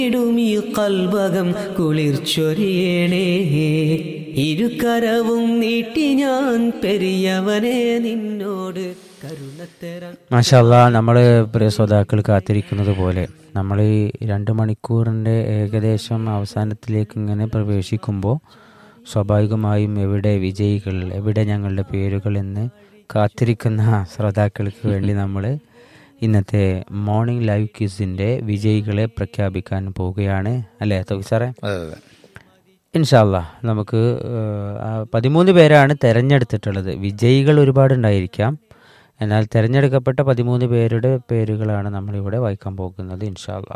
ഇടുമീ കൽവകം കുളിർച്ചൊരിയണേ ഇരുകരവും നീട്ടി ഞാൻ പെരിയവനെ നിന്നോട് കരുണത്തരാൻ മാഷല്ല നമ്മൾ പ്രിയ ശ്രോതാക്കൾ കാത്തിരിക്കുന്നത് പോലെ നമ്മൾ ഈ രണ്ട് മണിക്കൂറിൻ്റെ ഏകദേശം അവസാനത്തിലേക്ക് ഇങ്ങനെ പ്രവേശിക്കുമ്പോൾ സ്വാഭാവികമായും എവിടെ വിജയികൾ എവിടെ ഞങ്ങളുടെ പേരുകൾ എന്ന് കാത്തിരിക്കുന്ന ശ്രോതാക്കൾക്ക് വേണ്ടി നമ്മൾ ഇന്നത്തെ മോർണിംഗ് ലൈവ് ക്യൂസിൻ്റെ വിജയികളെ പ്രഖ്യാപിക്കാൻ പോവുകയാണ് അല്ലേ തോക്കി സാറേ അതെ അതെ ഇൻഷാല്ല നമുക്ക് ഏഹ്, ആ പതിമൂന്ന് പേരാണ് തിരഞ്ഞെടുത്തിട്ടുള്ളത് വിജയികൾ ഒരുപാടുണ്ടായിരിക്കാം എന്നാൽ തിരഞ്ഞെടുക്കപ്പെട്ട പതിമൂന്ന് പേരുടെ പേരുകളാണ് നമ്മളിവിടെ വായിക്കാൻ പോകുന്നത് ഇൻഷാല്ല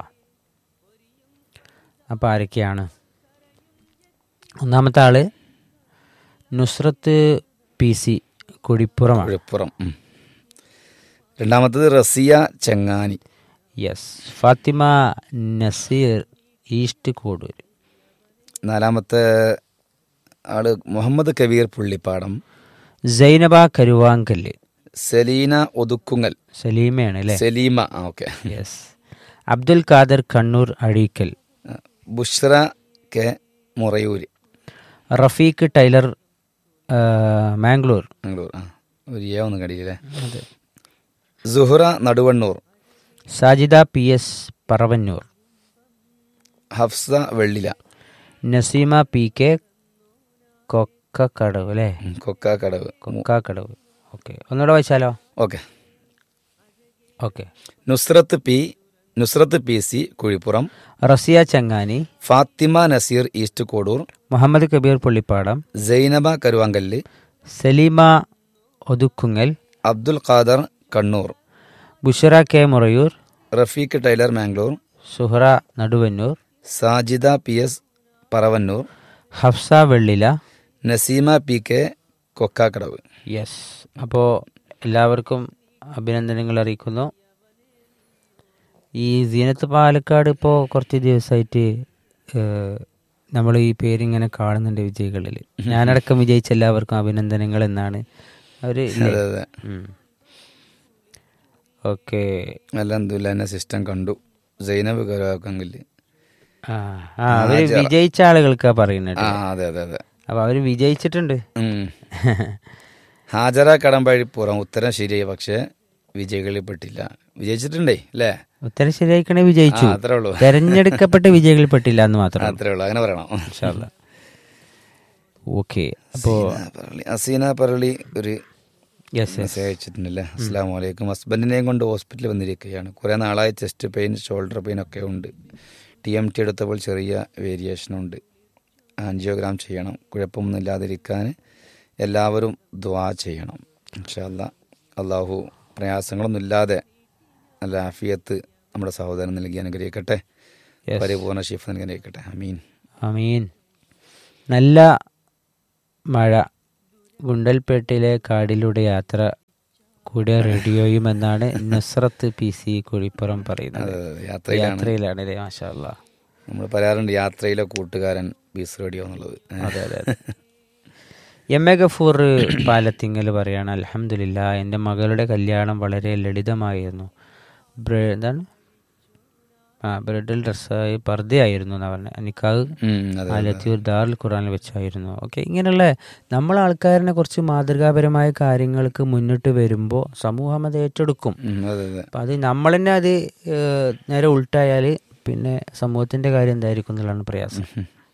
അപ്പോൾ ആരൊക്കെയാണ് ഒന്നാമത്തെ ആള് നുസ്രത്ത് പി സി കുടിപ്പുറമാണ് കുഴപ്പുറം ഉം. രണ്ടാമത്തത് റസിയ ചെങ്ങാനി യെസ് ഫാത്തിമ നസീർ ഈസ്റ്റ് കോഡൂർ നാലാമത്തെ ആള് മുഹമ്മദ് കബീർ പുള്ളിപ്പാടം സൈനബ കരുവാങ്കല്ല് സലീന ഒതുക്കുങ്ങൽ സലീമയാണ് അല്ലേ സലീമ ആ okay yes Abdul Khader Kannur Azhikkal Bushra K Murayur Rafeeq tailor ആ, മാംഗ്ലൂർ ബാംഗ്ലൂർ ആ ഒരു ഏ ഒന്നും കടിയില്ലേ Suhara Naduvannur Sajida P S Paravannur Hafsa Vellila Naseema P K Kokkakadavu അല്ലേ ഉം, കൊക്കാക്കടവ് കൊക്കാക്കടവ് ഓക്കെ ഒന്നുകൂടെ വായിച്ചാലോ okay okay Nusrath P Nusrath P C Kuzhippuram Raziya Changani Fathima Nazeer east Kodur Muhammad Kabeer Pullippadam Sainaba Karuvankallu Salima Othukkungal Abdul Khader Kannur Bushra K Murayur Rafeeq Taylor Mangalore Suhara Naduvannur Sajida P S Paravannur Hafsa Vellila Naseema P K Kokkakadavu yes അപ്പോൾ എല്ലാവർക്കും അഭിനന്ദനങ്ങൾ അറിയിക്കുന്നു ഈ സീനത്ത് പാലക്കാട് ഇപ്പോൾ കുറച്ച് ദിവസമായിട്ട് നമ്മൾ ഈ പേരിങ്ങനെ കാണുന്നുണ്ട് വിജയികളിൽ ഞാനടക്കം വിജയിച്ച എല്ലാവർക്കും അഭിനന്ദനങ്ങൾ എന്നാണ് അവർ അതെ അതെ ഓക്കെ അലഹദില്ല എന്നെ സിസ്റ്റം കണ്ടു സൈനബ് കരുവാക്കങ്കില് ആ ആ അവർ വിജയിച്ച ആളുകൾക്കാ പറയുന്നത് ആ അതെ അതെ അതെ അപ്പോൾ അവർ വിജയിച്ചിട്ടുണ്ട് ഉം. ഹാജര കടമ്പഴിപ്പുറം ഉത്തരം ശരിയായി പക്ഷെ വിജയികളിൽ പെട്ടില്ല വിജയിച്ചിട്ടുണ്ടേ അല്ലേ ഉത്തരം ശരിയായിക്കണേ വിജയിച്ചു ആ, അത്രേ ഉള്ളൂ തെരഞ്ഞെടുക്കപ്പെട്ട വിജയികളിൽ പെട്ടില്ല എന്ന് മാത്രം അത്രേ ഉള്ളൂ അങ്ങനെ പറയണം ഓക്കെ അപ്പോൾ അസീന പറളി അസീന പറളി ഒരു യെസ് മെസ്സേജ് അയച്ചിട്ടുണ്ടല്ലേ അസ്സാം വലൈക്കും ഹസ്ബൻഡിനെയും കൊണ്ട് ഹോസ്പിറ്റലിൽ വന്നിരിക്കുകയാണ് കുറേ നാളായി ചെസ്റ്റ് പെയിൻ ഷോൾഡർ പെയിൻ ഒക്കെ ഉണ്ട് ടി എം ടി എടുത്തപ്പോൾ ചെറിയ വേരിയേഷൻ ഉണ്ട് ആൻജിയോഗ്രാം ചെയ്യണം കുഴപ്പമൊന്നും ഇല്ലാതിരിക്കാൻ എല്ലാവരും ദ്വാ ചെയ്യണം ഇൻഷാല്ല അള്ളാഹു പ്രയാസങ്ങളൊന്നും ഇല്ലാതെ നല്ല ആഫിയത്ത് നമ്മുടെ സഹോദരൻ നൽകി അനുഗ്രഹിക്കട്ടെ Yes. പരിപൂർണ ഷിഫ് നൽകി അനുഗ്രഹിക്കട്ടെ അമീൻ അമീൻ നല്ല മഴ ഗുണ്ടൽപേട്ടിലെ കാടിലൂടെ യാത്ര കൂടിയ റേഡിയോയും എന്നാണ് നുസ്രത്ത് പി സി കുഴിപ്പുറം പറയുന്നത് അതെ, അതെ, യാത്രയിലാണ് യാത്രയിലാണ് അല്ലേ മാഷാ അല്ലാ. നമ്മൾ പറയാറുണ്ട് യാത്രയിലെ കൂട്ടുകാരൻ ബീസ് റേഡിയോ എന്നുള്ളത് അതെ അതെ അതെ എം എ ഗഫൂർ പാലത്തിങ്ങൽ പറയാണ് അലഹമില്ല എൻ്റെ മകളുടെ കല്യാണം വളരെ ലളിതമായിരുന്നു ബ്ര- എന്താണ് ആ ബ്രെഡിൽ ഡ്രസ്സായി പർദ്ദയായിരുന്നു എന്നാ പറഞ്ഞത് നിക്കാഹ് ഉം, അതെ, അതെ. ആലത്തിയൂർ ദാറുൽ ഖുറാനിൽ വെച്ചായിരുന്നു ഓക്കെ ഇങ്ങനെയുള്ള നമ്മൾ ആൾക്കാരിനെ കുറച്ച് മാതൃകാപരമായ കാര്യങ്ങൾക്ക് മുന്നിട്ട് വരുമ്പോൾ സമൂഹം അത് ഏറ്റെടുക്കും ഉം, അതെ അതെ അപ്പം അത് നമ്മൾ തന്നെ അത് ഏഹ്, നേരെ ഉൾട്ടായാൽ പിന്നെ സമൂഹത്തിൻ്റെ കാര്യം എന്തായിരിക്കും എന്നുള്ളതാണ് പ്രയാസം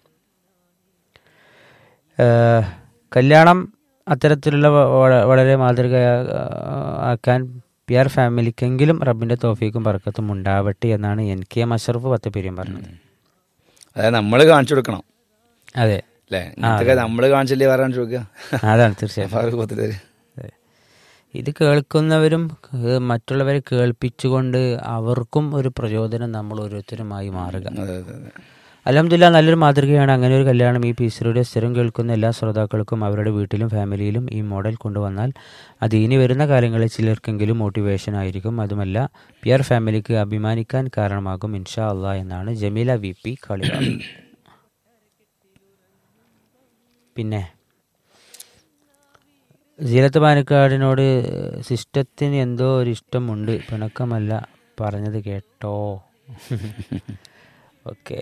ഏഹ്, കല്യാണം അത്തരത്തിലുള്ള വ- വള- വളരെ മാതൃക ആക്കാൻ പി ആർ ഫാമിലിക്കെങ്കിലും റബ്ബിൻ്റെ തോഫീക്കും പറക്കത്തും ഉണ്ടാവട്ടെ എന്നാണ് എൻ കെ എം അഷറഫ് പത്തപ്പേരും പറഞ്ഞത് അതായത് നമ്മൾ കാണിച്ചു കൊടുക്കണം അതെ അല്ലേ ഇതൊക്കെ നമ്മൾ കാണിച്ചില്ലേ വേറെ കാണിച്ചു കൊടുക്കുക അതാണ് തീർച്ചയായും ഫാറൂഖ് പത്തിലേര്. അതെ. ഇത് കേൾക്കുന്നവരും ഏഹ്, മറ്റുള്ളവരെ കേൾപ്പിച്ചുകൊണ്ട് അവർക്കും ഒരു പ്രചോദനം നമ്മൾ ഓരോരുത്തരുമായി മാറുക അതെ അതെ അതെ അലഹമില്ല നല്ലൊരു മാതൃകയാണ് അങ്ങനെ ഒരു കല്യാണം ഈ പീസിലൂടെ സ്ഥിരം കേൾക്കുന്ന എല്ലാ ശ്രോതാക്കൾക്കും അവരുടെ വീട്ടിലും ഫാമിലിയിലും ഈ മോഡൽ കൊണ്ടുവന്നാൽ അത് ഇനി വരുന്ന കാലങ്ങളിൽ ചിലർക്കെങ്കിലും മോട്ടിവേഷൻ ആയിരിക്കും അതുമല്ല പി ആർ ഫാമിലിക്ക് അഭിമാനിക്കാൻ കാരണമാകും ഇൻഷാ അള്ളാ എന്നാണ് ജമീല വി പി കളികാവ് പിന്നെ സീരത്ത് പാനക്കാടിനോട് സിസ്റ്റത്തിന് എന്തോ ഒരു ഇഷ്ടമുണ്ട് പിണക്കമല്ല പറഞ്ഞത് കേട്ടോ ഓക്കെ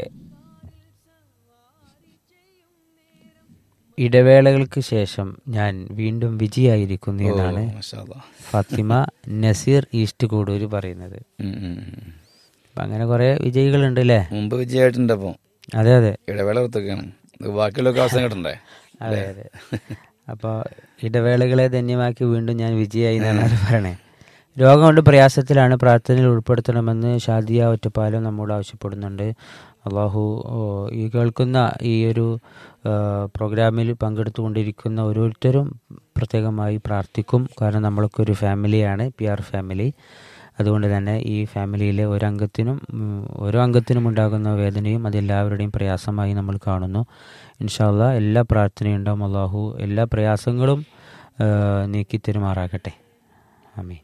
ഇടവേളകൾക്ക് ശേഷം ഞാൻ വീണ്ടും വിജയായിരിക്കുന്നു എന്നാണ് മാഷാ അല്ലാ. ഫാത്തിമ നസീർ ഈസ്റ്റ് കൂടൂര് പറയുന്നത് ഉം, ഉം, ഉം. അപ്പം അങ്ങനെ കുറേ വിജയികളുണ്ട് അല്ലേ മുമ്പ് വിജയമായിട്ടുണ്ട് അപ്പോൾ അതെ അതെ ഇടവേള കൊടുത്തൊക്കെയാണ് ബാക്കിയുള്ളവർക്ക് അവസരം കിട്ടണ്ടേ അതെ അതെ അപ്പോൾ ഇടവേളകളെ ധന്യമാക്കി വീണ്ടും ഞാൻ വിജയായി എന്നാണ് അവർ പറയണേ രോഗം കൊണ്ട് പ്രയാസത്തിലാണ് പ്രാർത്ഥനയിൽ ഉൾപ്പെടുത്തണമെന്ന് ഷാദിയ ഒറ്റപ്പാലം നമ്മോട് ആവശ്യപ്പെടുന്നുണ്ട് അള്ളാഹു ഓ, ഈ കേൾക്കുന്ന ഈ ഒരു ആ, പ്രോഗ്രാമിൽ പങ്കെടുത്തുകൊണ്ടിരിക്കുന്ന ഓരോരുത്തരും പ്രത്യേകമായി പ്രാർത്ഥിക്കും കാരണം നമ്മളൊക്കെ ഒരു ഫാമിലിയാണ് പി ആർ ഫാമിലി അതുകൊണ്ട് തന്നെ ഈ ഫാമിലിയിലെ ഓരോ അംഗത്തിനും ഉം, ഓരോ അംഗത്തിനും ഉണ്ടാകുന്ന വേദനയും അതെല്ലാവരുടെയും പ്രയാസമായി നമ്മൾ കാണുന്നു ഇൻഷാല്ല എല്ലാ പ്രാർത്ഥനയും ഉണ്ടാവും അള്ളാഹു എല്ലാ പ്രയാസങ്ങളും ആ, നീക്കി തെരുമാറാകട്ടെ ആമീൻ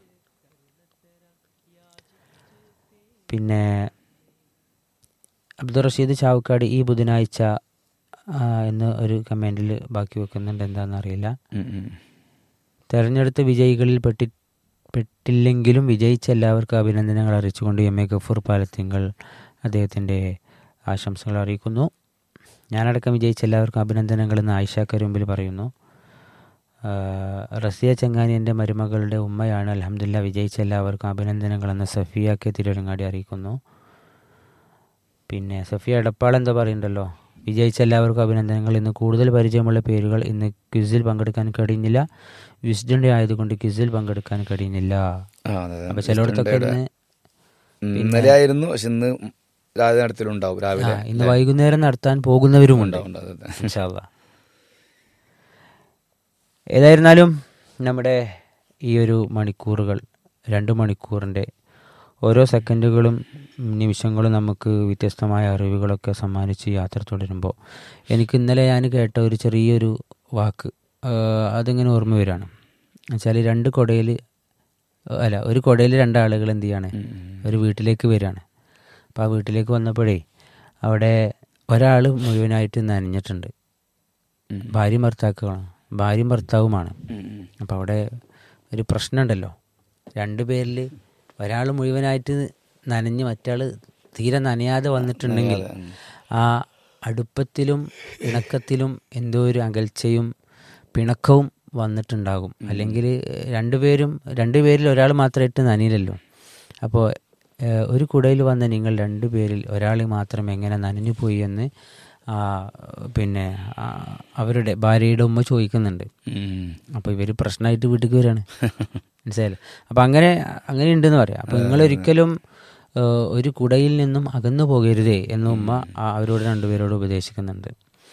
പിന്നെ അബ്ദുൾ റഷീദ് ചാവക്കാട് ഈ ബുധനാഴ്ച ആ, എന്ന് ഒരു കമൻറ്റിൽ ബാക്കി വെക്കുന്നുണ്ട് എന്താണെന്നറിയില്ല ഉം, ഉം. തെരഞ്ഞെടുത്ത വിജയികളിൽ പെട്ടി പെട്ടില്ലെങ്കിലും വിജയിച്ച എല്ലാവർക്കും അഭിനന്ദനങ്ങൾ അറിയിച്ചുകൊണ്ട് എം എ ഗഫൂർ പാലത്തിങ്കൾ അദ്ദേഹത്തിൻ്റെ ആശംസകൾ അറിയിക്കുന്നു ഞാനടക്കം വിജയിച്ച എല്ലാവർക്കും അഭിനന്ദനങ്ങൾ എന്ന് ആയിഷ കരുമ്പിൽ പറയുന്നു ആ, റസിയ ചങ്ങാനി എൻ്റെ മരുമകളുടെ ഉമ്മയാണ് അലഹമില്ല വിജയിച്ച എല്ലാവർക്കും അഭിനന്ദനങ്ങളെന്ന് സഫിയ കെ തിരുവരങ്ങാടി അറിയിക്കുന്നു പിന്നെ സഫിയ എടപ്പാൾ എന്താ പറയുന്നുണ്ടല്ലോ വിജയിച്ച എല്ലാവർക്കും അഭിനന്ദനങ്ങൾ ഇന്ന് കൂടുതൽ പരിചയമുള്ള പേരുകൾ ഇന്ന് ക്വിസിൽ പങ്കെടുക്കാൻ കഴിഞ്ഞില്ല വിസ്ഡൻ ഡേ ആയതുകൊണ്ട് ക്വിസിൽ പങ്കെടുക്കാൻ കഴിഞ്ഞില്ല ആ, അതെ, അതെ. അപ്പൊ ചിലയിടത്തൊക്കെ ഇന്ന് ഉം, ഇന്നലെ ആയിരുന്നു പക്ഷെ ഇന്ന് രാവിലെ നടത്തിലുണ്ടാവും ആ, രാവിലെ ഇന്ന് വൈകുന്നേരം നടത്താൻ പോകുന്നവരുമുണ്ട് ഉണ്ട്, അതെ, അതെ. ഇൻഷാ അല്ലാ. ഏതായിരുന്നാലും നമ്മുടെ ഈ ഒരു മണിക്കൂറുകൾ രണ്ട് മണിക്കൂറിൻ്റെ ഓരോ സെക്കൻഡുകളും നിമിഷങ്ങളും നമുക്ക് വ്യത്യസ്തമായ അറിവുകളൊക്കെ സമ്മാനിച്ച് യാത്ര തുടരുമ്പോൾ എനിക്ക് ഇന്നലെ ഞാൻ കേട്ട ഒരു ചെറിയൊരു വാക്ക് ആ, അതിങ്ങനെ ഓർമ്മ വരികയാണ് എന്നുവെച്ചാൽ രണ്ട് കുടയിൽ അല്ല ഒരു കുടയിൽ രണ്ടാളുകൾ എന്ത് ചെയ്യാണ് ഒരു വീട്ടിലേക്ക് വരികയാണ് അപ്പോൾ ആ വീട്ടിലേക്ക് വന്നപ്പോഴേ അവിടെ ഒരാൾ മുഴുവനായിട്ട് നനഞ്ഞിട്ടുണ്ട് ഉം. ഭാര്യയും ഭർത്താക്കളാണ് ഭാര്യയും ഭർത്താവുമാണ് ഉം, ഉം. അപ്പോൾ അവിടെ ഒരു പ്രശ്നമുണ്ടല്ലോ രണ്ട് പേരിൽ ഒരാൾ മുഴുവനായിട്ട് നനഞ്ഞ് മറ്റാൾ തീരെ നനയാതെ വന്നിട്ടുണ്ടെങ്കിൽ ആ അടുപ്പത്തിലും ഇണക്കത്തിലും എന്തോ ഒരു അകൽച്ചയും പിണക്കവും വന്നിട്ടുണ്ടാകും അല്ലെങ്കിൽ രണ്ടുപേരും രണ്ടുപേരിൽ ഒരാൾ മാത്രമായിട്ട് നനയില്ലല്ലോ അപ്പോൾ ഏഹ്, ഒരു കുടയിൽ വന്ന നിങ്ങൾ രണ്ടുപേരിൽ ഒരാൾ മാത്രം എങ്ങനെ നനഞ്ഞു പോയി എന്ന് ആ, പിന്നെ ആ, അവരുടെ ഭാര്യയുടെ ഉമ്മ ചോദിക്കുന്നുണ്ട് ഉം. അപ്പോൾ ഇവർ പ്രശ്നമായിട്ട് വീട്ടിലേക്ക് വരികയാണ് മനസ്സിലായില്ലേ അപ്പം അങ്ങനെ അങ്ങനെ ഉണ്ടെന്ന് പറയാം അപ്പം നിങ്ങളൊരിക്കലും ഏഹ്, ഒരു കുടയിൽ നിന്നും അകന്നു പോകരുതേ എന്ന് ഉമ്മ ആ- അവരോട് രണ്ടുപേരോട് ഉപദേശിക്കുന്നുണ്ട്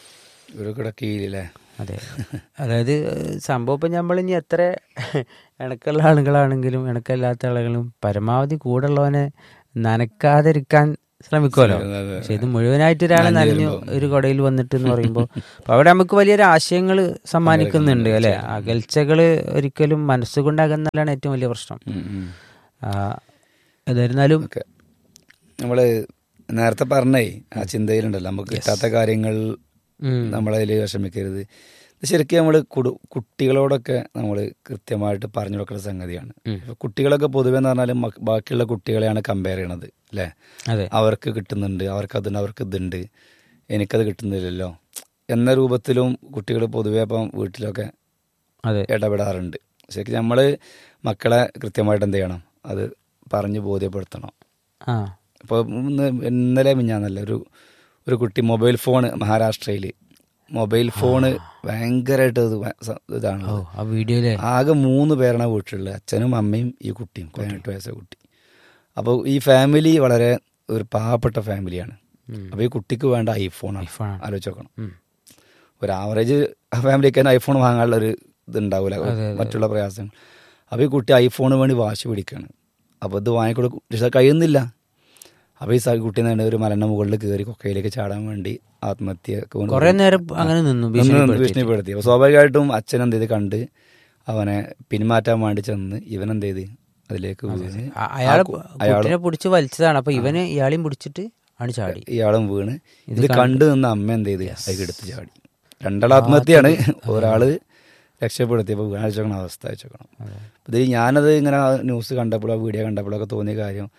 ഒരു കിടക്കയില്ലേ അതെ അതായത് ഏഹ്, സംഭവം ഇപ്പം നമ്മൾ ഇനി എത്ര ഇണക്കുള്ള ആളുകളാണെങ്കിലും ഇണക്കല്ലാത്ത ആളുകളും പരമാവധി കൂടുള്ളവനെ നനക്കാതിരിക്കാൻ ശ്രമിക്കുമല്ലോ അതെ. പക്ഷെ ഇത് മുഴുവനായിട്ട് ഒരാളെ നനഞ്ഞു ഒരു കുടയിൽ വന്നിട്ട് എന്ന് പറയുമ്പോൾ അപ്പൊ അവിടെ നമുക്ക് വലിയൊരു ആശയങ്ങൾ സമ്മാനിക്കുന്നുണ്ട് അല്ലെ അകൽച്ചകൾ ഒരിക്കലും മനസ്സുകൊണ്ട് അകന്നാലാണ് ഏറ്റവും വലിയ പ്രശ്നം ഉം, ഉം. ആ, ഏതായിരുന്നാലും ഓക്കെ നമ്മള് നേരത്തെ പറഞ്ഞേ ആ ചിന്തയിലുണ്ടല്ലോ നമുക്ക് കിട്ടാത്ത കാര്യങ്ങൾ ഉം, നമ്മളതിൽ വിഷമിക്കരുത് ഇത് ശരിക്കും നമ്മൾ കുട്ടികളോടൊക്കെ നമ്മൾ കൃത്യമായിട്ട് പറഞ്ഞു കൊടുക്കുന്ന സംഗതിയാണ് ഉം. ഇപ്പൊ കുട്ടികളൊക്കെ പൊതുവെ എന്ന് പറഞ്ഞാൽ മക്ക് ബാക്കിയുള്ള കുട്ടികളെയാണ് കമ്പയർ ചെയ്യണത് അല്ലേ അതെ അവർക്ക് കിട്ടുന്നുണ്ട് അവർക്ക് അതുണ്ട് അവർക്ക് ഇതുണ്ട് എനിക്കത് കിട്ടുന്നില്ലല്ലോ എന്ന രൂപത്തിലും കുട്ടികൾ പൊതുവെ ഇപ്പം വീട്ടിലൊക്കെ അതെ ഇടപെടാറുണ്ട് ശരിക്കും നമ്മൾ മക്കളെ കൃത്യമായിട്ട് എന്ത് ചെയ്യണം അത് പറഞ്ഞ് ബോധ്യപ്പെടുത്തണം ആ ഇപ്പോൾ ഇന്ന് ഇന്നലെ മിഞ്ഞാന്നല്ല ഒരു ഒരു കുട്ടി മൊബൈൽ ഫോൺ മഹാരാഷ്ട്രയിൽ മൊബൈൽ ഫോണ് ഭയങ്കരമായിട്ട് ഇത് വ- സ- ഇതാണ് ഓ ആ വീഡിയോയിലെ ആകെ മൂന്ന് പേരാണ് വീട്ടിലുള്ളത് അച്ഛനും അമ്മയും ഈ കുട്ടിയും പതിനെട്ട് വയസ്സ കുട്ടി അപ്പോൾ ഈ ഫാമിലി വളരെ ഒരു പാവപ്പെട്ട ഫാമിലിയാണ് ഉം. അപ്പോൾ ഈ കുട്ടിക്ക് വേണ്ട ഐഫോണാണ് ഐഫോണാണ്. ആലോചിച്ച് നോക്കണം ഉം. ഒരു ആവറേജ് ഫാമിലിക്ക് തന്നെ ഐഫോൺ വാങ്ങാനുള്ള ഒരു ഇതുണ്ടാവില്ല അതെ, അതെ. മറ്റുള്ള പ്രയാസങ്ങൾ അപ്പോൾ ഈ കുട്ടി ഐഫോണ് വേണ്ടി വാശി പിടിക്കുകയാണ് അപ്പോൾ ഇത് വാങ്ങിക്കൊടുക്കും പക്ഷെ അത് കഴിയുന്നില്ല അപ്പോൾ ഈ സ- കുട്ടി തന്നെ ഒരു മലന്റെ മുകളിൽ കയറി കൊക്കയിലേക്ക് ചാടാൻ വേണ്ടി ആത്മഹത്യ കുറെ നേരം അങ്ങനെ നിന്നു ഭീഷണിപ്പെടുത്തി ഭീഷണിപ്പെടുത്തി അപ്പോൾ സ്വാഭാവികമായിട്ടും അച്ഛൻ എന്ത് ചെയ്ത് കണ്ട് അവനെ പിന്മാറ്റാൻ വേണ്ടി ചെന്ന് ഇവൻ എന്ത് ചെയ്ത് അതിലേക്ക് വീണ് ആ- അയാള് ആ കു- അയാളും കുട്ടിനെ പിടിച്ച് വലിച്ചതാണ് അപ്പൊ ഇവന് ഇയാളെയും പിടിച്ചിട്ട് ആണ് ചാടി ഇയാളും വീണ് ഇത് കണ്ടു നിന്ന് അമ്മ എന്ത് ചെയ്ത് അതിൽ എടുത്ത് ചാടി രണ്ടാൾ ആത്മഹത്യയാണ് ഒരാള് രക്ഷപ്പെടുത്തിയപ്പോൾ വീണാഴ്ചക്കണം അവസ്ഥ വെച്ചേക്കണം ഇത് ഞാനത് ഇങ്ങനെ ആ ന്യൂസ് കണ്ടപ്പോഴോ വീഡിയോ കണ്ടപ്പോഴൊക്കെ തോന്നിയ കാര്യം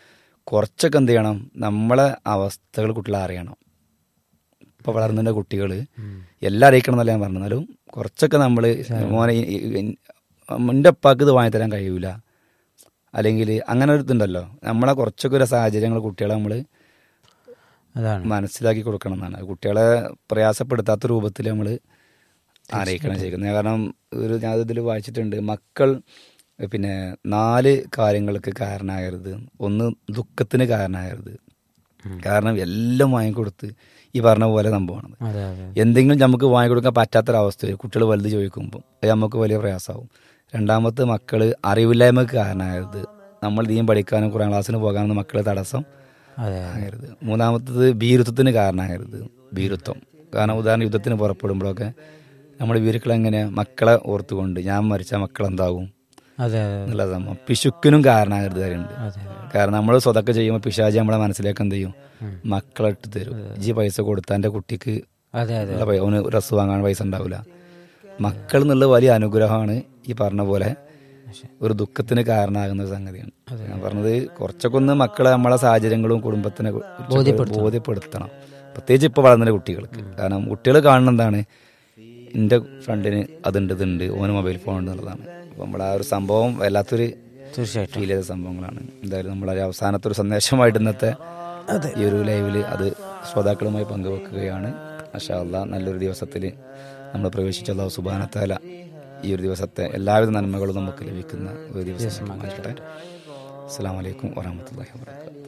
കുറച്ചൊക്കെ എന്ത് ചെയ്യണം നമ്മളെ അവസ്ഥകൾ കുട്ടികളെ അറിയണം ഇപ്പോൾ വളർന്നതിൻ്റെ കുട്ടികൾ എല്ലാം അറിയിക്കണം എന്നല്ല ഞാൻ പറഞ്ഞു എന്നാലും കുറച്ചൊക്കെ നമ്മൾ മോനെ ഈ- ഈ- ഈ- എൻ്റെ അപ്പാക്ക് ഇത് വാങ്ങി തരാൻ കഴിയൂല അല്ലെങ്കിൽ അങ്ങനെ ഒരു ഇതുണ്ടല്ലോ നമ്മളെ കുറച്ചൊക്കെ ഒരു സാഹചര്യങ്ങൾ കുട്ടികളെ നമ്മൾ അതാണ് മനസ്സിലാക്കി കൊടുക്കണം എന്നാണ് കുട്ടികളെ പ്രയാസപ്പെടുത്താത്ത രൂപത്തിൽ നമ്മൾ അറിയിക്കണം ചെയ്യുന്നത് കാരണം ഒരു ഞാൻ ഇതിൽ വായിച്ചിട്ടുണ്ട് മക്കൾ പിന്നെ നാല് കാര്യങ്ങൾക്ക് കാരണമാകരുത് ഒന്ന് ദുഃഖത്തിന് കാരണമാകരുത് കാരണം എല്ലാം വാങ്ങിക്കൊടുത്ത് ഈ പറഞ്ഞ പോലെ സംഭവമാണ് അതെ അതെ എന്തെങ്കിലും നമുക്ക് വാങ്ങിക്കൊടുക്കാൻ പറ്റാത്തൊരവസ്ഥയിൽ കുട്ടികൾ വലുത് ചോദിക്കുമ്പോൾ അത് നമുക്ക് വലിയ പ്രയാസമാവും രണ്ടാമത്തെ മക്കൾ അറിവില്ലായ്മക്ക് കാരണമാകരുത് നമ്മൾ ദീൻ പഠിക്കാനും കുറേ ക്ലാസ്സിന് പോകാനും മക്കൾ തടസ്സം അതെ ആകരുത് മൂന്നാമത്തത് ഭീരുത്വത്തിന് കാരണമാകരുത് ഭീരുത്വം കാരണം ഉദാഹരണം യുദ്ധത്തിന് പുറപ്പെടുമ്പോഴൊക്കെ നമ്മുടെ വീരുക്കൾ എങ്ങനെ മക്കളെ ഓർത്തുകൊണ്ട് ഞാൻ മരിച്ച മക്കൾ എന്താകും അതെ അതെ എന്നുള്ള സംഭവം പിശുക്കിനും കാരണമാകരുത് കാര്യമുണ്ട് അതെ കാരണം നമ്മൾ സ്വതൊക്കെ ചെയ്യുമ്പോൾ പിശാജി നമ്മളെ മനസ്സിലേക്ക് എന്ത് ചെയ്യും മക്കളെ ഇട്ട് തരും ജി പൈസ കൊടുത്താൽ എൻ്റെ കുട്ടിക്ക് അതെ അതെ ഉള്ള പൈ- അവന് ഡ്രസ്സ് വാങ്ങാൻ പൈസ ഉണ്ടാവില്ല മക്കൾ എന്നുള്ള വലിയ അനുഗ്രഹമാണ് ഈ പറഞ്ഞ പോലെ ഒരു ദുഃഖത്തിന് കാരണമാകുന്ന ഒരു സംഗതിയാണ് ഞാൻ പറഞ്ഞത് കുറച്ചൊക്കെ ഒന്ന് മക്കളെ നമ്മളെ സാഹചര്യങ്ങളും കുടുംബത്തിനെ കുറിച്ചൊക്കെ ബോധ്യപ്പെടുത്തണം പ്രത്യേകിച്ച് ഇപ്പോൾ വളർന്ന കുട്ടികൾക്ക് കാരണം കുട്ടികൾ കാണുന്ന എന്താണ് എൻ്റെ ഫ്രണ്ടിന് അതുണ്ട് ഇതുണ്ട് ഓന് മൊബൈൽ ഫോൺ ഉണ്ട് എന്നുള്ളതാണ് അപ്പോൾ നമ്മൾ ആ ഒരു സംഭവം വല്ലാത്തൊരു തീർച്ചയായിട്ടും ഫീൽ ചെയ്ത സംഭവങ്ങളാണ് എന്തായാലും നമ്മളൊരു അവസാനത്തെ ഒരു സന്ദേശമായിട്ട് ഇന്നത്തെ ഈ ഒരു ലൈവിൽ അത് ശ്രോതാക്കളുമായി പങ്കുവെക്കുകയാണ് മഷാ അല്ലാ നല്ലൊരു ദിവസത്തിൽ നമ്മൾ പ്രവേശിച്ച അള്ളാഹു സുബാനത്താല ഈ ഒരു ദിവസത്തെ എല്ലാവിധ നന്മകളും നമുക്ക് ലഭിക്കുന്ന ഒരു ദിവസം അസ്സാം വലൈക്കും വാഹമത്തല്ലാഹി വാബർക്കാത്തു